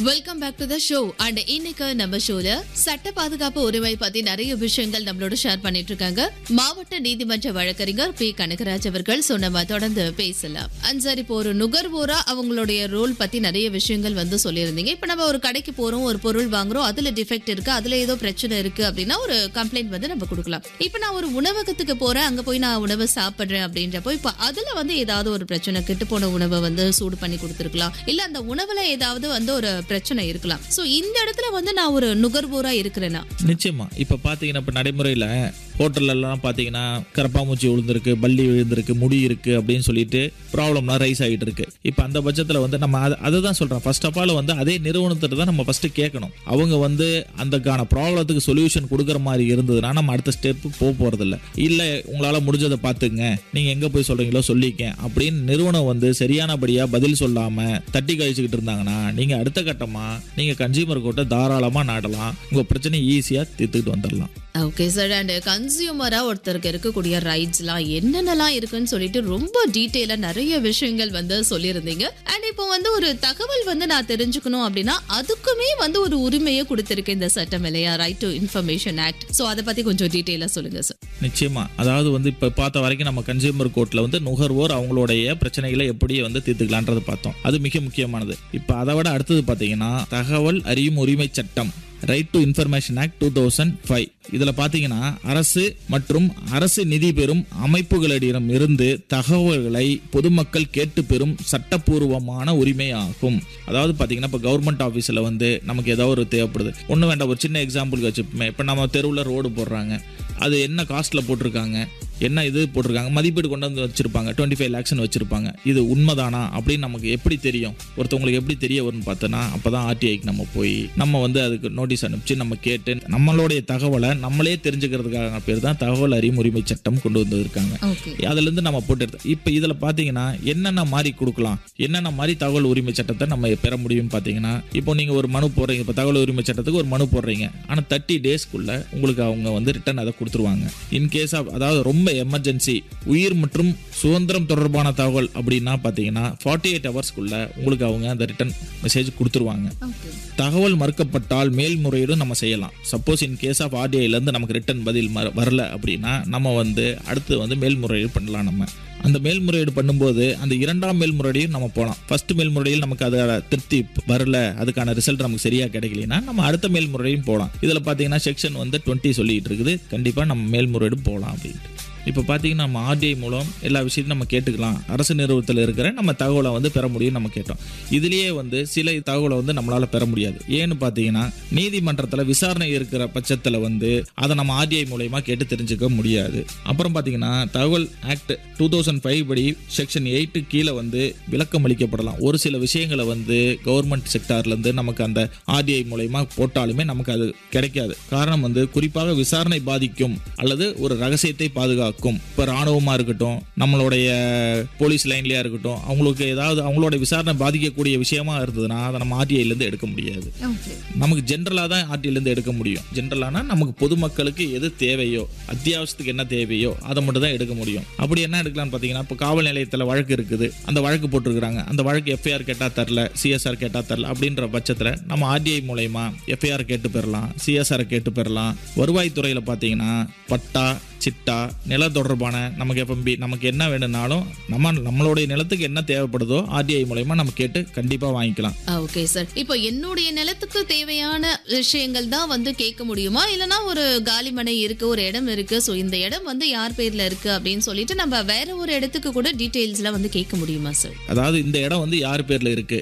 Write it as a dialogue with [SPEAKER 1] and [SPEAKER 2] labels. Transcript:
[SPEAKER 1] welcome back to the show and இன்னைக்கு நம்ம ஷோல சட்ட பாதுகாப்பு உரிமை பத்தி நிறைய விஷயங்கள் நம்மளோட ஷேர் பண்ணிட்டு இருக்காங்க மாவட்ட நீதிமன்ற வழக்கறிஞர் பி கனகராஜ் அவர்கள் so நம்ம தொடர்ந்து பேசலாம் அண்ட் சார் இப்போ ஒரு நுகர்வோரா அவங்களுடைய ரோல் பத்தி நிறைய விஷயங்கள் வந்து சொல்லியிருந்தீங்க இப்போ நம்ம ஒரு கடைக்கு போறோம் ஒரு பொருள் வாங்குறோம் அதுல டிஃபெக்ட் இருக்கு அதுல ஏதோ பிரச்சனை இருக்கு அப்படின்னா ஒரு கம்ப்ளைண்ட் வந்து நம்ம கொடுக்கலாம் இப்போ நான் ஒரு உணவகத்துக்கு போறேன் அங்க போய் நான் உணவு சாப்பிடுறேன் அப்படின்றப்போ இப்போ அதுல வந்து ஏதாவது ஒரு பிரச்சனை கெட்டு போன உணவை வந்து சூடு பண்ணி கொடுத்துருக்கலாம் இல்ல அந்த உணவுல ஏதாவது வந்து ஒரு பிரச்சனை இருக்கலாம் சோ இந்த இடத்துல வந்து நான் ஒரு நுகர்வோரா இருக்கிறேன்னா
[SPEAKER 2] நிச்சயமா இப்ப பாத்தீங்கன்னா இப்ப நடைமுறையில ஹோட்டல்ல எல்லாம் பாத்தீங்கன்னா கரப்பாம்பூச்சி விழுந்திருக்கு பல்லி விழுந்திருக்கு முடி இருக்கு அப்படின்னு சொல்லிட்டு ப்ராப்ளம்லாம் ரைஸ் ஆகிட்டு இருக்கு இப்ப அந்த பட்சத்துல வந்து நம்ம அதை அதை தான் சொல்றோம் ஃபர்ஸ்ட் ஆஃப் ஆல் வந்து அதே நிறுவனத்திட்ட தான் நம்ம ஃபர்ஸ்ட் கேட்கணும் அவங்க வந்து அந்தக்கான ப்ராப்ளத்துக்கு சொல்யூஷன் கொடுக்குற மாதிரி இருந்ததுன்னா நம்ம அடுத்த ஸ்டெப் போக போறதில்ல இல்ல உங்களால முடிஞ்சதை பாத்துங்க நீங்க எங்க போய் சொல்றீங்களோ சொல்லிக்க அப்படின்னு நிறுவனம் வந்து சரியானபடியா பதில் சொல்லாம தட்டி கழிச்சுக்கிட்டு இருந்தாங்கன்னா நீங்க அடுத்த கட்டமா நீங்க கன்சியூமர் கோர்ட்டை தாராளமா நாடலாம் உங்க பிரச்சனையை ஈஸியா தீர்த்துக்கிட்டு வந்துடலாம்
[SPEAKER 1] ஓகே சார் அண்ட் கன்சியூமரா ஒருத்தருக்கு இருக்கக்கூடிய ரைட்ஸ்லாம் என்னென்னலாம் இருக்குன்னு சொல்லிட்டு ரொம்ப டீட்டெயிலா நிறைய விஷயங்கள் வந்து சொல்லியிருந்தீங்க அண்ட் இப்போ வந்து ஒரு தகவல் வந்து நான் தெரிஞ்சுக்கணும் அப்படின்னா அதுக்குமே வந்து ஒரு உரிமையை கொடுத்திருக்கு இந்த சட்டம் இல்லையா right to information act so அதை பத்தி கொஞ்சம் டீட்டெயிலா சொல்லுங்க சார்
[SPEAKER 2] நிச்சயமா அதாவது வந்து இப்ப பார்த்த வரைக்கும் நம்ம கன்சியூமர் கோர்ட்ல வந்து நுகர்வோர் அவங்களுடைய பிரச்சனைகளை எப்படி வந்து தீர்த்துக்கலான்றதை பார்த்தோம் அது மிக முக்கியமானது இப்ப அதை விட அடுத்தது பாத்தீங்கன்னா தகவல் அறியும் உரிமை சட்டம் right to information act two thousand five இதில் பார்த்தீங்கன்னா அரசு மற்றும் அரசு நிதி பெறும் அமைப்புகளிடம் இருந்து தகவல்களை பொதுமக்கள் கேட்டு பெறும் சட்டப்பூர்வமான உரிமை ஆகும் அதாவது பார்த்தீங்கன்னா இப்போ கவர்மெண்ட் ஆஃபீஸில் வந்து நமக்கு ஏதாவது ஒரு தேவைப்படுது ஒன்றும் வேண்டாம் ஒரு சின்ன எக்ஸாம்பிளுக்கு வச்சுப்போமே இப்போ நம்ம தெருவில் ரோடு போடுறாங்க அது என்ன காஸ்ட்டில் போட்டிருக்காங்க என்ன இது போட்டிருக்காங்க மதிப்பீடு கொண்டு வந்து வச்சிருப்பாங்க டுவெண்ட்டி ஃபைவ் லேக்ஸ்னு வச்சிருப்பாங்க இது உண்மைதானா அப்படின்னு நமக்கு எப்படி தெரியும் ஒருத்தவங்களுக்கு எப்படி தெரிய வரும்னு பார்த்தோன்னா அப்போ தான் ஆர்டிஐக்கு நம்ம போய் நம்ம வந்து அதுக்கு நோட்டீஸ் அனுப்பிச்சு நம்ம கேட்டு நம்மளுடைய தகவலை நம்மளே தெரிஞ்சுக்கிறதுக்காக பேர் தான் தகவல் அறியும் உரிமை சட்டம் கொண்டு வந்திருக்காங்க
[SPEAKER 1] ஓகே
[SPEAKER 2] அதுலேருந்து நம்ம போட்டு எடுத்து இப்போ இதில் பார்த்தீங்கன்னா என்னென்ன மாதிரி கொடுக்கலாம் என்னென்ன மாதிரி தகவல் உரிமை சட்டத்தை நம்ம பெற முடியும்னு பார்த்தீங்கன்னா இப்போ நீங்கள் ஒரு மனு போடுறீங்க இப்போ தகவல் உரிமை சட்டத்துக்கு ஒரு மனு போடுறீங்க ஆனால் தேர்ட்டி டேஸ்க்குள்ள உங்களுக்கு அவங்க வந்து ரிட்டர்ன் அதை கொடுத்துருவாங்க இன் கேஸ் ஆஃப் அதாவது ரொம்ப எமர்ஜென்சி உயிர் மற்றும் சுதந்திரம் தொடர்பான தகவல் அப்படின்னா பார்த்தீங்கன்னா ஃபார்ட்டி எயிட் ஹவர்ஸ்க்குள்ள உங்களுக்கு அவங்க அந்த ரிட்டர்ன் மெசேஜ் கொடுத்துருவாங்க
[SPEAKER 1] ஓகே
[SPEAKER 2] தகவல் மறுக்கப்பட்டால் மேல்முறையீடும் நம்ம செய்யலாம் சப்போஸ் இன் கேஸ் ஆஃப் ஆர்டிஐலேருந்து நமக்கு ரிட்டன் பதில் ம- வரல அப்படின்னா நம்ம வந்து அடுத்து வந்து மேல்முறையீடு பண்ணலாம் நம்ம அந்த மேல்முறையீடு பண்ணும்போது அந்த இரண்டாம் மேல்முறையீடும் நம்ம போகலாம் ஃபர்ஸ்ட் மேல்முறையில் நமக்கு அதோட திருப்தி வரல அதுக்கான ரிசல்ட் நமக்கு சரியாக கிடைக்கலனா நம்ம அடுத்த மேல்முறையும் போகலாம் இதில் பார்த்தீங்கன்னா செக்ஷன் வந்து டுவெண்ட்டி சொல்லிட்டு இருக்குது கண்டிப்பாக நம்ம மேல்முறையீடும் போகலாம் அப்படின்ட்டு இப்போ பார்த்தீங்கன்னா நம்ம ஆர்டிஐ மூலம் எல்லா விஷயத்தையும் நம்ம கேட்டுக்கலாம் அரசு நிறுவனத்தில் இருக்கிற நம்ம தகவலை வந்து பெற முடியும் நம்ம கேட்டோம் இதுலேயே வந்து சில தகவலை வந்து நம்மளால் பெற முடியாது ஏன்னு பார்த்தீங்கன்னா நீதிமன்றத்தில் விசாரணை இருக்கிற பட்சத்தில் வந்து அதை நம்ம ஆர்டிஐ மூலயமா கேட்டு தெரிஞ்சுக்க முடியாது அப்புறம் பார்த்தீங்கன்னா தகவல் ஆக்ட் டூ தௌசண்ட் ஃபைவ் படி செக்ஷன் எயிட்டு கீழே வந்து விளக்கம் அளிக்கப்படலாம் ஒரு சில விஷயங்களை வந்து கவர்மெண்ட் செக்டார்லேருந்து நமக்கு அந்த ஆர்டிஐ மூலயமா போட்டாலுமே நமக்கு அது கிடைக்காது காரணம் வந்து குறிப்பாக விசாரணை பாதிக்கும் அல்லது ஒரு ரகசியத்தை பாதுகாக்கும் இப்போ ராணுவமா இருக்கட்டும் நம்மளுடைய போலீஸ் லைன்லயா இருக்கட்டும் அவங்களுக்கு ஏதாவது அவங்களோட விசாரணை பாதிக்கக்கூடிய விஷயமா இருந்ததுன்னா அதை நம்ம RTI ல இருந்து எடுக்க முடியாது
[SPEAKER 1] ஓகே
[SPEAKER 2] நமக்கு ஜென்ரலாக தான் RTI ல இருந்து எடுக்க முடியும் ஜென்ரலானா நமக்கு பொதுமக்களுக்கு எது தேவையோ அத்தியாவசியத்துக்கு என்ன தேவையோ அதை மட்டும் தான் எடுக்க முடியும் அப்படி என்ன எடுக்கலாம்னு பார்த்தீங்கன்னா இப்போ காவல் நிலையத்தில் வழக்கு இருக்குது அந்த வழக்கு போட்டிருக்கிறாங்க அந்த வழக்கு எஃப்ஐஆர் கேட்டால் தரல சிஎஸ்ஆர் கேட்டால் தரல அப்படின்ற பட்சத்தில் நம்ம ஆர்டிஐ மூலயமா எஃப்ஐஆர் கேட்டு பெறலாம் சிஎஸ்ஆர் கேட்டு பெறலாம் வருவாய்த்துறையில் பார்த்தீங்கன்னா பட்டா சிட்டா நில தொடர்பான நமக்கு எஃப்எம்பி நமக்கு என்ன வேணும்னாலும் நம்ம நம்மளுடைய நிலத்துக்கு என்ன தேவைப்படுதோ ஆர்டிஐ மூலயமா நம்ம கேட்டு கண்டிப்பாக வாங்கிக்கலாம்
[SPEAKER 1] ஓகே சார் இப்போ என்னுடைய நிலத்துக்கு தேவையான விஷயங்கள் தான் வந்து கேட்க முடியுமா இல்லனா ஒரு காலிமனை இருக்கு ஒரு இடம் இருக்கு ஸோ இந்த இடம் வந்து யார் பேர்ல இருக்கு அப்படின்னு சொல்லிட்டு நம்ம வேற ஒரு இடத்துக்கு கூட டீடைல்ஸ்ல வந்து கேட்க முடியுமா சார்
[SPEAKER 2] அதாவது இந்த இடம் வந்து யார் பேர்ல இருக்கு